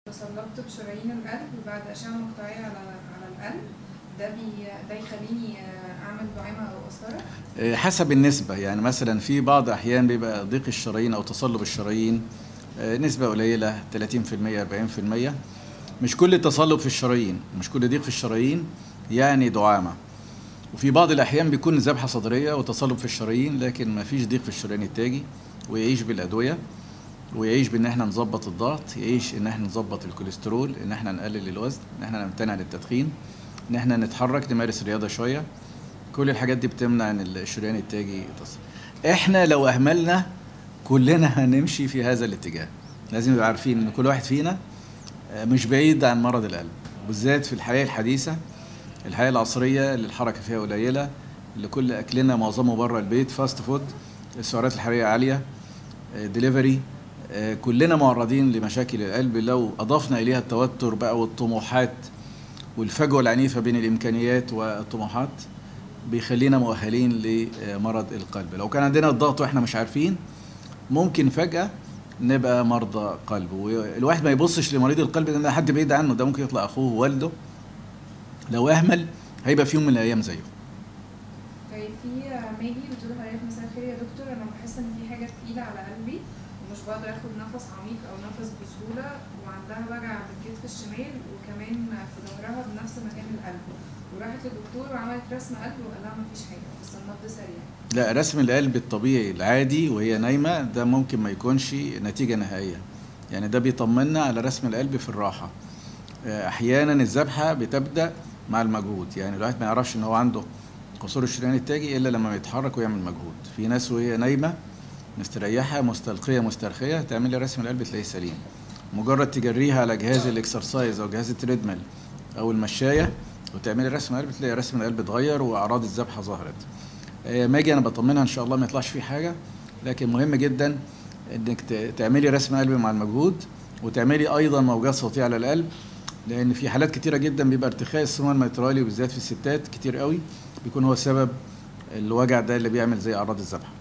تصلبت بشرايين القلب وبعد أشعة مقطعية على على القلب ده بي ده يخليني آه، أعمل دعامة أو قسطرة آه، حسب النسبة يعني مثلا في بعض أحيان بيبقى ضيق الشرايين أو تصلب الشرايين آه، نسبة قليلة 30% 40% مش كل تصلب في الشرايين مش كل ضيق في الشرايين يعني دعامة وفي بعض الأحيان بيكون ذبحة صدرية وتصلب في الشرايين لكن ما فيش ضيق في الشريان التاجي ويعيش بالأدوية ويعيش بان احنا نظبط الضغط يعيش ان احنا نظبط الكوليسترول ان احنا نقلل الوزن ان احنا نمتنع عن التدخين ان احنا نتحرك نمارس رياضه شويه كل الحاجات دي بتمنع ان الشريان التاجي يتصل احنا لو اهملنا كلنا هنمشي في هذا الاتجاه لازم نبقى عارفين ان كل واحد فينا آه، مش بعيد عن مرض القلب بالذات في الحياه الحديثه الحياه العصريه اللي الحركه فيها قليله اللي كل اكلنا معظمه بره البيت فاست فود السعرات الحراريه عاليه ديليفري آه، كلنا معرضين لمشاكل القلب لو اضفنا اليها التوتر بقى والطموحات والفجوه العنيفه بين الامكانيات والطموحات بيخلينا مؤهلين لمرض القلب لو كان عندنا الضغط واحنا مش عارفين ممكن فجاه نبقى مرضى قلب والواحد ما يبصش لمريض القلب ده حد بعيد عنه ده ممكن يطلع اخوه والده لو اهمل هيبقى في يوم من الايام زيه طيب في آه، ماجي بتقول لحضرتك مساء الخير يا دكتور أنا بحس إن في حاجة تقيلة على قلبي ومش بقدر آخد نفس عميق أو نفس بسهولة وعندها وجع في الكتف الشمال وكمان في ظهرها بنفس مكان القلب وراحت للدكتور وعملت رسم قلب وقال لها مفيش حاجة بس النبض سريع لا رسم القلب الطبيعي العادي وهي نايمة ده ممكن ما يكونش نتيجة نهائية يعني ده بيطمنا على رسم القلب في الراحة آه، أحيانا الذبحة بتبدأ مع المجهود يعني الواحد ما يعرفش إن هو عنده قصور الشريان التاجي إلا لما يتحرك ويعمل مجهود في ناس وهي نايمة مستريحة مستلقية مسترخية تعمل لي رسم القلب تلاقيه سليم مجرد تجريها على جهاز الاكسرسايز أو جهاز التريدميل أو المشاية وتعملي رسم القلب تلاقي رسم القلب اتغير وأعراض الذبحة ظهرت آه، ماجي انا بطمنها ان شاء الله ما يطلعش فيه حاجه لكن مهم جدا انك ت- تعملي رسم قلب مع المجهود وتعملي ايضا موجات صوتيه على القلب لان في حالات كتيره جدا بيبقى ارتخاء الصمام الميترالي وبالذات في الستات كتير قوي بيكون هو سبب الوجع ده اللي بيعمل زي اعراض الذبحه